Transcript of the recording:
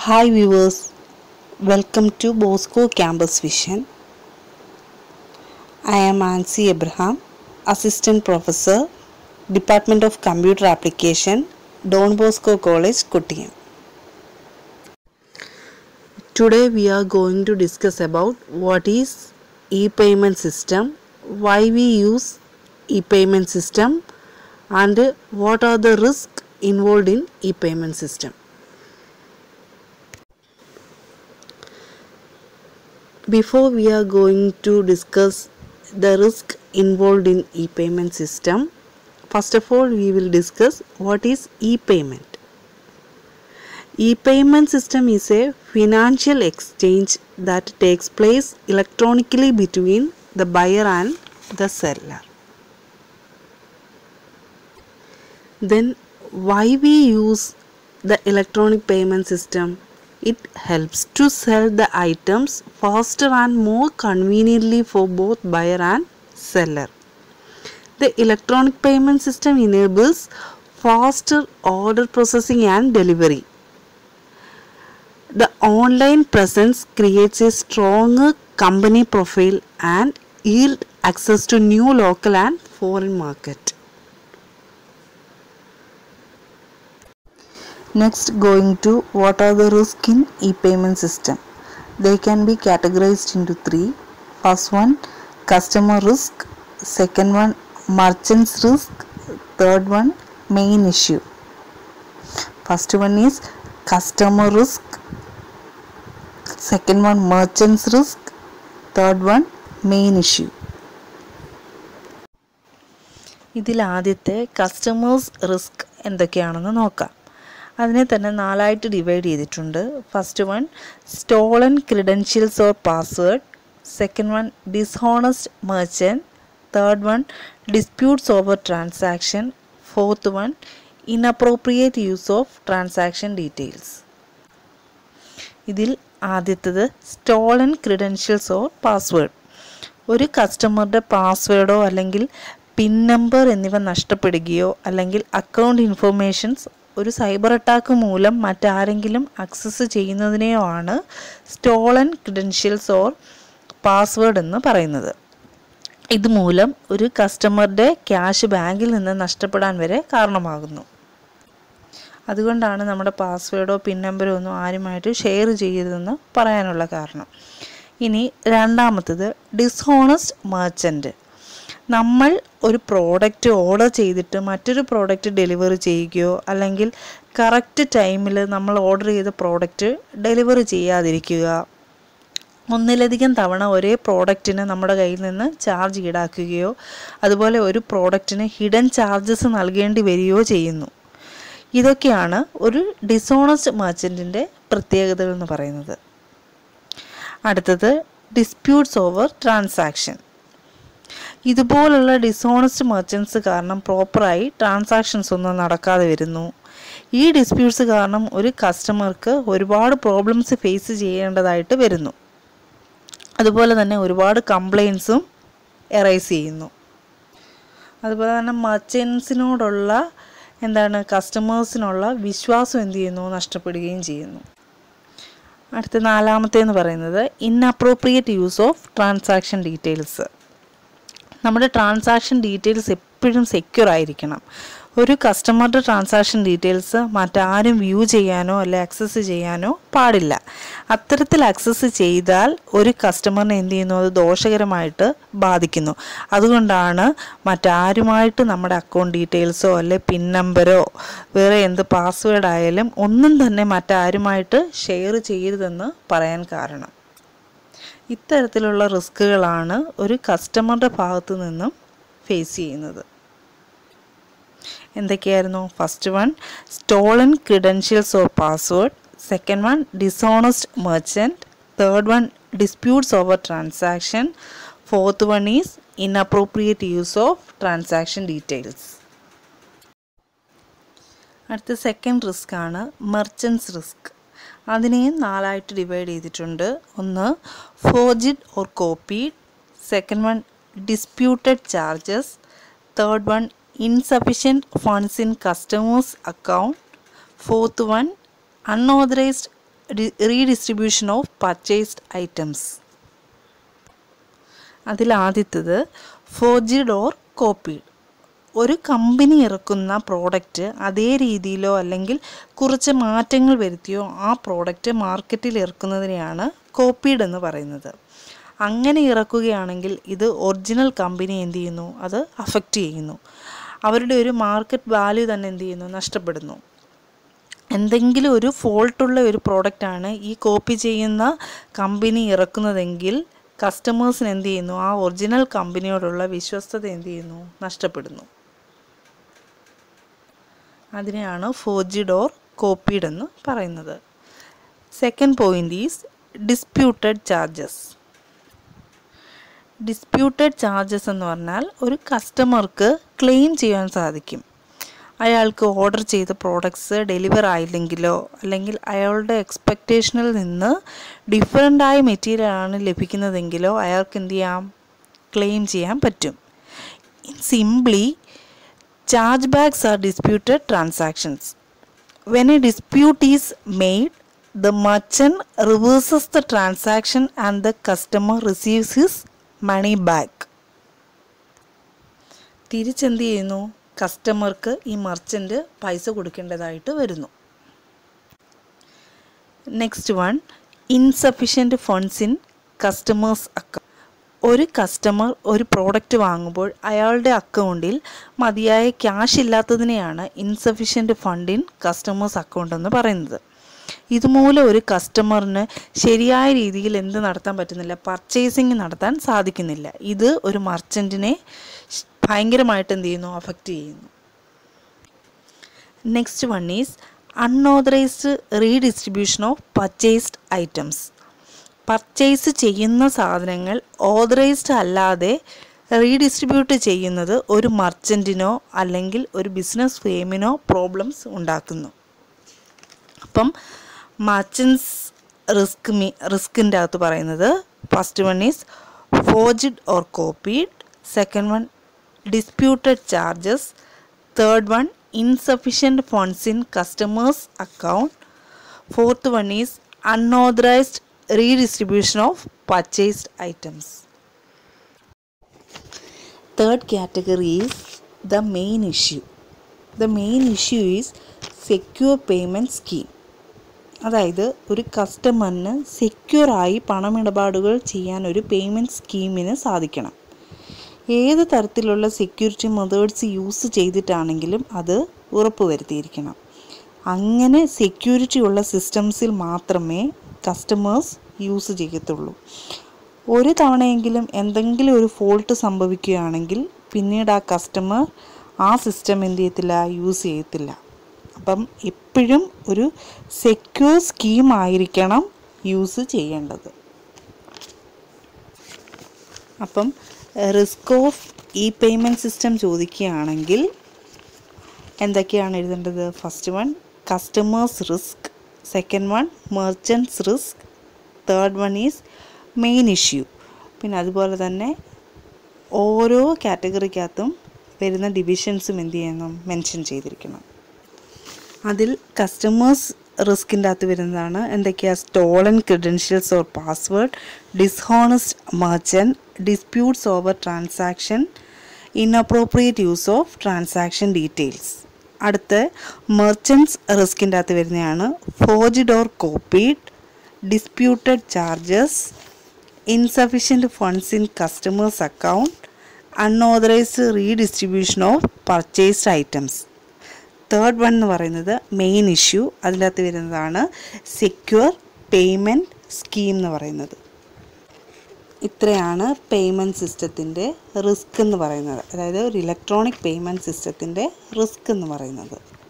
Hi viewers, welcome to Bosco Campus Vision. I am Ansi Abraham, Assistant Professor, Department of Computer Application, Don Bosco College, Kottayam. Today we are going to discuss about what is e-payment system, why we use e-payment system and what are the risks involved in e-payment system. Before we are going to discuss the risk involved in e-payment system, first of all we will discuss what is e-payment. E-payment system is a financial exchange that takes place electronically between the buyer and the seller. Then why we use the electronic payment system? It helps to sell the items faster and more conveniently for both buyer and seller. The electronic payment system enables faster order processing and delivery. The online presence creates a stronger company profile and yield access to new local and foreign market. Next going to what are the risks in e-payment system. They can be categorized into three. First one customer risk, second one merchants risk, third one main issue. First one is customer risk, second one merchants risk, third one main issue. ഇതിൽ ആദ്യത്തെ customers risk എന്തൊക്കെയാണെന്ന് നോക്കാം അതിനെ തന്നെ നാലായിട്ട് divide ചെയ്തിട്ടുണ്ട് first one stolen credentials or password second one dishonest merchant third one disputes over transaction fourth one inappropriate use of transaction details ഇതിൽ ആദ്യത്തത് സ്റ്റോളൻ ക്രിഡൻഷ്യൽസ് ഓർ പാസ്വേഡ് ഒരു കസ്റ്റമറുടെ പാസ്വേഡോ അല്ലെങ്കിൽ പിൻ നമ്പർ എന്നിവ നഷ്ടപ്പെടുകയോ അല്ലെങ്കിൽ അക്കൗണ്ട് ഇൻഫർമേഷൻസ് ഒരു cyber attack മൂലം മറ്റാരെങ്കിലും അക്സസ് ചെയ്യുന്നതിനെയോ ആണ് സ്റ്റോളൻ ക്രിഡൻഷ്യൽസ് ഓർ പാസ്വേഡ് എന്ന് പറയുന്നത് ഇതുമൂലം ഒരു കസ്റ്റമറുടെ ക്യാഷ് ബാങ്കിൽ നിന്ന് നഷ്ടപ്പെടാൻ വരെ കാരണമാകുന്നു അതുകൊണ്ടാണ് നമ്മുടെ പാസ്വേഡോ പിൻ നമ്പറോ ഒന്നും ആരുമായിട്ട് ഷെയർ ചെയ്യരുതെന്ന് പറയാനുള്ള കാരണം ഇനി രണ്ടാമത്തത് ഡിസ്ഹോണസ്റ്റ് മർച്ചൻറ്റ് നമ്മൾ ഒരു പ്രോഡക്റ്റ് ഓർഡർ ചെയ്തിട്ട് മറ്റൊരു പ്രോഡക്റ്റ് ഡെലിവറി ചെയ്യുകയോ അല്ലെങ്കിൽ കറക്റ്റ് ടൈമിൽ നമ്മൾ ഓർഡർ ചെയ്ത പ്രോഡക്റ്റ് ഡെലിവറി ചെയ്യാതിരിക്കുക ഒന്നിലധികം തവണ ഒരേ പ്രോഡക്റ്റിന് നമ്മുടെ കയ്യിൽ നിന്ന് ചാർജ് ഈടാക്കുകയോ അതുപോലെ ഒരു പ്രോഡക്റ്റിന് ഹിഡൻ ചാർജസ് നൽകേണ്ടി വരികയോ ചെയ്യുന്നു ഇതൊക്കെയാണ് ഒരു ഡിസോണസ്റ്റ് മർച്ചൻറ്റിൻ്റെ പ്രത്യേകതകൾ എന്ന് പറയുന്നത് അടുത്തത് ഡിസ്പ്യൂട്ട്സ് ഓവർ ട്രാൻസാക്ഷൻ ഇതുപോലുള്ള ഡിസോണസ്റ്റ് മെർച്ചൻസ് കാരണം പ്രോപ്പറായി ട്രാൻസാക്ഷൻസ് ഒന്നും നടക്കാതെ വരുന്നു ഈ ഡിസ്പ്യൂട്ട്സ് കാരണം ഒരു കസ്റ്റമർക്ക് ഒരുപാട് പ്രോബ്ലംസ് ഫേസ് ചെയ്യേണ്ടതായിട്ട് വരുന്നു അതുപോലെ തന്നെ ഒരുപാട് കംപ്ലയിൻസും എറൈസ് ചെയ്യുന്നു അതുപോലെ തന്നെ മർച്ചൻസിനോടുള്ള എന്താണ് കസ്റ്റമേഴ്സിനുള്ള വിശ്വാസം എന്ത് ചെയ്യുന്നു നഷ്ടപ്പെടുകയും ചെയ്യുന്നു അടുത്ത നാലാമത്തേന്ന് പറയുന്നത് inappropriate use of transaction details നമ്മുടെ ട്രാൻസാക്ഷൻ ഡീറ്റെയിൽസ് എപ്പോഴും സെക്യൂർ ആയിരിക്കണം ഒരു കസ്റ്റമറുടെ ട്രാൻസാക്ഷൻ ഡീറ്റെയിൽസ് മറ്റാരും വ്യൂ ചെയ്യാനോ അല്ലെ ആക്സസ് ചെയ്യാനോ പാടില്ല അത്തരത്തിൽ ആക്സസ് ചെയ്താൽ ഒരു കസ്റ്റമറിനെ എന്ത് ചെയ്യുന്നു അത് ദോഷകരമായിട്ട് ബാധിക്കുന്നു അതുകൊണ്ടാണ് മറ്റാരുമായിട്ട് നമ്മുടെ അക്കൗണ്ട് ഡീറ്റെയിൽസോ അല്ലെ പിൻ നമ്പരോ വേറെ എന്ത് പാസ്വേഡ് ആയാലും ഒന്നും തന്നെ മറ്റാരുമായിട്ട് ഷെയർ ചെയ്യരുതെന്ന് പറയാൻ കാരണം ഇത്തരത്തിലുള്ള റിസ്കുകളാണ് ഒരു കസ്റ്റമറുടെ ഭാഗത്തു നിന്നും ഫേസ് ചെയ്യുന്നത് എന്തൊക്കെയായിരുന്നു first one stolen credentials or password second one dishonest merchant third one disputes over transaction fourth one is inappropriate use of transaction details അടുത്ത സെക്കൻഡ് റിസ്ക് ആണ് മെർച്ചൻസ് റിസ്ക് അതിനെയും നാലായിട്ട് ഡിവൈഡ് ചെയ്തിട്ടുണ്ട് ഒന്ന് forged or copied second one disputed charges third one insufficient funds in customers account fourth one unauthorized redistribution of purchased items അതിലാദ്യത്തത് forged or copied ഒരു company ഇറക്കുന്ന product അതേ രീതിയിലോ അല്ലെങ്കിൽ കുറച്ച് മാറ്റങ്ങൾ വരുത്തിയോ ആ പ്രോഡക്റ്റ് മാർക്കറ്റിൽ ഇറക്കുന്നതിനെയാണ് കോപ്പീഡ് എന്ന് പറയുന്നത് അങ്ങനെ ഇറക്കുകയാണെങ്കിൽ ഇത് ഒറിജിനൽ കമ്പനി എന്ത് ചെയ്യുന്നു അത് അഫക്റ്റ് ചെയ്യുന്നു അവരുടെ ഒരു മാർക്കറ്റ് വാല്യൂ തന്നെ എന്ത് ചെയ്യുന്നു നഷ്ടപ്പെടുന്നു എന്തെങ്കിലും ഒരു ഫോൾട്ടുള്ള ഒരു പ്രോഡക്റ്റാണ് ഈ കോപ്പി ചെയ്യുന്ന കമ്പനി ഇറക്കുന്നതെങ്കിൽ കസ്റ്റമേഴ്സിന് എന്ത് ചെയ്യുന്നു ആ ഒറിജിനൽ കമ്പനിയോടുള്ള വിശ്വസ്തത എന്ത് ചെയ്യുന്നു നഷ്ടപ്പെടുന്നു അതിനെയാണ് ഫോർജിഡ് ഓർ കോപ്പീഡ് എന്ന് പറയുന്നത് second point is disputed charges disputed charges എന്ന് പറഞ്ഞാൽ ഒരു കസ്റ്റമർക്ക് ക്ലെയിം ചെയ്യാൻ സാധിക്കും അയാൾക്ക് ഓർഡർ ചെയ്ത പ്രോഡക്ട്സ് ഡെലിവർ ആയില്ലെങ്കിലോ അല്ലെങ്കിൽ അയാളുടെ എക്സ്പെക്റ്റേഷനിൽ നിന്ന് ഡിഫറൻ്റായ മെറ്റീരിയലാണ് ലഭിക്കുന്നതെങ്കിലോ അയാൾക്ക് എന്ത് ചെയ്യാം ക്ലെയിം ചെയ്യാൻ പറ്റും simply chargebacks are disputed transactions when a dispute is made the merchant reverses the transaction and the customer receives his money back തിരിച്ചെന്ത് ചെയ്യുന്നു കസ്റ്റമർക്ക് ഈ മർച്ചൻ്റ് പൈസ കൊടുക്കേണ്ടതായിട്ട് വരുന്നു next one insufficient funds in customers account ഒരു customer ഒരു product വാങ്ങുമ്പോൾ അയാളുടെ അക്കൗണ്ടിൽ മതിയായ ക്യാഷ് ഇല്ലാത്തതിനെയാണ് insufficient fund in customers account എന്ന് പറയുന്നത് ഇതുമൂലം ഒരു കസ്റ്റമറിന് ശരിയായ രീതിയിൽ എന്ത് നടത്താൻ പറ്റുന്നില്ല പർച്ചേസിങ് നടത്താൻ സാധിക്കുന്നില്ല ഇത് ഒരു മർച്ചൻറ്റിനെ ഭയങ്കരമായിട്ട് എന്ത് ചെയ്യുന്നു അഫക്റ്റ് ചെയ്യുന്നു next one is unauthorised redistribution of purchased items purchase ചെയ്യുന്ന സാധനങ്ങൾ ഓതറൈസ്ഡ് അല്ലാതെ റീഡിസ്ട്രിബ്യൂട്ട് ചെയ്യുന്നത് ഒരു മർച്ചൻറ്റിനോ അല്ലെങ്കിൽ ഒരു ബിസിനസ് ഫേമിനോ പ്രോബ്ലംസ് ഉണ്ടാക്കുന്നു അപ്പം മർച്ചൻസ് റിസ്ക് മീ റിസ്കിൻ്റെ അകത്ത് പറയുന്നത് first one is forged or copied second one disputed charges third one insufficient funds in customers account fourth one is unauthorised redistribution of purchased items third category is the main issue the main issue is secure payment scheme അതായത് ഒരു കസ്റ്റമറിന് സെക്യൂറായി പണമിടപാടുകൾ ചെയ്യാൻ ഒരു payment സ്കീമിന് സാധിക്കണം ഏത് തരത്തിലുള്ള security methods use ചെയ്തിട്ടാണെങ്കിലും അത് ഉറപ്പുവരുത്തിയിരിക്കണം അങ്ങനെ സെക്യൂരിറ്റി ഉള്ള സിസ്റ്റംസിൽ മാത്രമേ കസ്റ്റമേഴ്സ് യൂസ് ചെയ്യത്തുള്ളൂ ഒരു തവണയെങ്കിലും എന്തെങ്കിലും ഒരു ഫോൾട്ട് സംഭവിക്കുകയാണെങ്കിൽ പിന്നീട് ആ കസ്റ്റമർ ആ സിസ്റ്റം എന്ത് ചെയ്യത്തില്ല യൂസ് ചെയ്യത്തില്ല അപ്പം എപ്പോഴും ഒരു സെക്യൂർ സ്കീം ആയിരിക്കണം യൂസ് ചെയ്യേണ്ടത് അപ്പം risk of e payment system ചോദിക്കുകയാണെങ്കിൽ എന്തൊക്കെയാണ് എഴുതേണ്ടത് first one customers risk second one merchants risk third one is main issue പിന്നെ അതുപോലെ തന്നെ ഓരോ കാറ്റഗറിക്കകത്തും വരുന്ന ഡിവിഷൻസും എന്ത് ചെയ്യണം മെൻഷൻ ചെയ്തിരിക്കണം അതിൽ കസ്റ്റമേഴ്സ് റിസ്കിൻ്റെ അകത്ത് വരുന്നതാണ് എന്തൊക്കെയാണ് stolen credentials or password dishonest merchant disputes over transaction inappropriate use of transaction details അടുത്ത് മെർച്ചൻസ് റിസ്കിൻ്റെ അകത്ത് വരുന്നതാണ് forged or copied disputed charges insufficient funds in customers account unauthorised redistribution of purchased items third one എന്ന് പറയുന്നത് main issue അതിനകത്ത് വരുന്നതാണ് secure payment scheme എന്ന് പറയുന്നത് ഇത്രയാണ് പേയ്മെൻറ്റ് സിസ്റ്റത്തിൻ്റെ റിസ്ക് എന്ന് പറയുന്നത് അതായത് ഒരു ഇലക്ട്രോണിക് പേയ്മെൻറ്റ് സിസ്റ്റത്തിൻ്റെ റിസ്ക് എന്ന് പറയുന്നത്